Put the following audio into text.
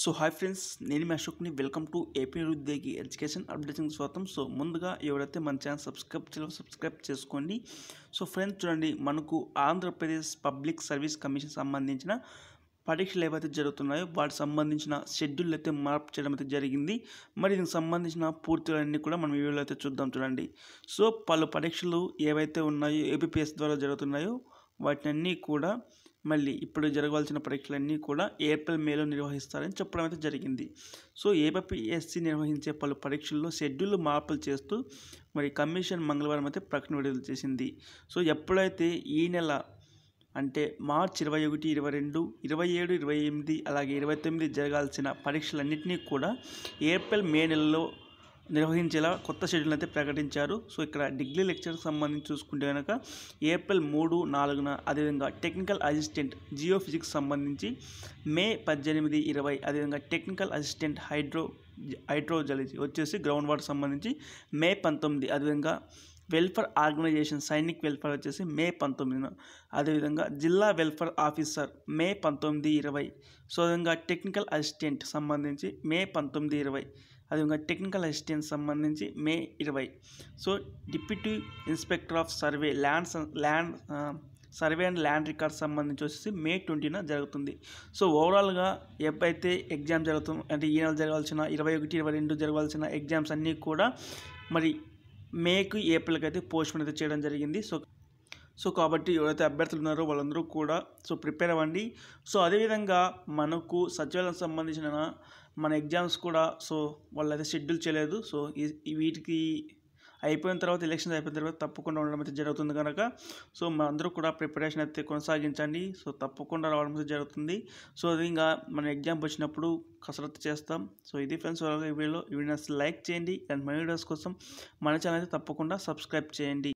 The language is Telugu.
సో హాయ్ ఫ్రెండ్స్ నేను మీ అశోక్ని వెల్కమ్ టు ఏపీ నిరుద్యోగి ఎడ్యుకేషన్ అప్డేటింగ్ స్వాగతం సో ముందుగా ఎవరైతే మన ఛానల్ సబ్స్క్రైబ్ చేయాలో సబ్స్క్రైబ్ చేసుకోండి సో ఫ్రెండ్స్ చూడండి మనకు ఆంధ్రప్రదేశ్ పబ్లిక్ సర్వీస్ కమిషన్ సంబంధించిన పరీక్షలు ఏవైతే జరుగుతున్నాయో వాటికి సంబంధించిన షెడ్యూల్ అయితే మార్పు చేయడం అయితే జరిగింది మరి దీనికి సంబంధించిన పూర్తిలన్నీ కూడా మనం ఈ వీడియోలో అయితే చూద్దాం చూడండి సో పలు పరీక్షలు ఏవైతే ఉన్నాయో ఏపీఎస్ ద్వారా జరుగుతున్నాయో వాటిని కూడా మళ్ళీ ఇప్పుడు జరగవలసిన పరీక్షలన్నీ కూడా ఏప్రిల్ మేలో నిర్వహిస్తారని చెప్పడం అయితే జరిగింది సో ఏపీఎస్సి నిర్వహించే పలు పరీక్షల్లో షెడ్యూల్ మార్పులు చేస్తూ మరి కమిషన్ మంగళవారం అయితే ప్రకటన విడుదల చేసింది సో ఎప్పుడైతే ఈ నెల అంటే మార్చ్ ఇరవై ఒకటి ఇరవై రెండు ఇరవై ఏడు ఇరవై ఎనిమిది అలాగే ఇరవై తొమ్మిది జరగాల్సిన పరీక్షలన్నింటినీ కూడా ఏప్రిల్ మే నెలలో నిర్వహించేలా కొత్త షెడ్యూల్ అయితే ప్రకటించారు సో ఇక్కడ డిగ్రీ లెక్చర్కి సంబంధించి చూసుకుంటే కనుక ఏప్రిల్ మూడు నాలుగున అదేవిధంగా టెక్నికల్ అసిస్టెంట్ జియో ఫిజిక్స్ సంబంధించి మే పద్దెనిమిది ఇరవై అదేవిధంగా టెక్నికల్ అసిస్టెంట్ హైడ్రో హైడ్రోజలజీ వచ్చేసి గ్రౌండ్ వాటర్ సంబంధించి మే పంతొమ్మిది అదేవిధంగా వెల్ఫేర్ ఆర్గనైజేషన్ సైనిక్ వెల్ఫేర్ వచ్చేసి మే పంతొమ్మిదిన అదేవిధంగా జిల్లా వెల్ఫేర్ ఆఫీసర్ మే పంతొమ్మిది ఇరవై సో విధంగా టెక్నికల్ అసిస్టెంట్ సంబంధించి మే పంతొమ్మిది ఇరవై అదేవిధంగా టెక్నికల్ అసిస్టెంట్ సంబంధించి మే ఇరవై so deputy inspector of survey land land survey and land record సంబంధించి వచ్చేసి మే ట్వంటీన జరుగుతుంది సో ఓవరాల్గా ఎప్పుడైతే ఎగ్జామ్ జరుగుతుంది అంటే ఈ నెల జరగాల్సిన ఇరవై ఒకటి ఇరవై రెండు జరగాల్సిన ఎగ్జామ్స్ అన్నీ కూడా మరి మేకు ఏప్రిల్కి అయితే పోస్ట్పోన్ అయితే చేయడం జరిగింది సో సో కాబట్టి ఎవరైతే అభ్యర్థులు ఉన్నారో వాళ్ళందరూ కూడా సో ప్రిపేర్ అవ్వండి సో అదేవిధంగా మనకు సచివాలయం సంబంధించిన మన ఎగ్జామ్స్ కూడా సో వాళ్ళైతే షెడ్యూల్ చేయలేదు సో ఈ వీటికి అయిపోయిన తర్వాత ఎలక్షన్స్ అయిపోయిన తర్వాత తప్పకుండా ఉండడం అయితే జరుగుతుంది కనుక సో మనందరూ కూడా ప్రిపరేషన్ అయితే కొనసాగించండి సో తప్పకుండా రావడం అయితే జరుగుతుంది సో అది ఇంకా మన ఎగ్జామ్ వచ్చినప్పుడు కసరత్తు చేస్తాం సో ఇది ఫ్రెండ్స్ ఈ వీడియోలో ఈ వీడియోస్ లైక్ చేయండి అండ్ మన వీడియోస్ కోసం మన ఛానల్ అయితే తప్పకుండా సబ్స్క్రైబ్ చేయండి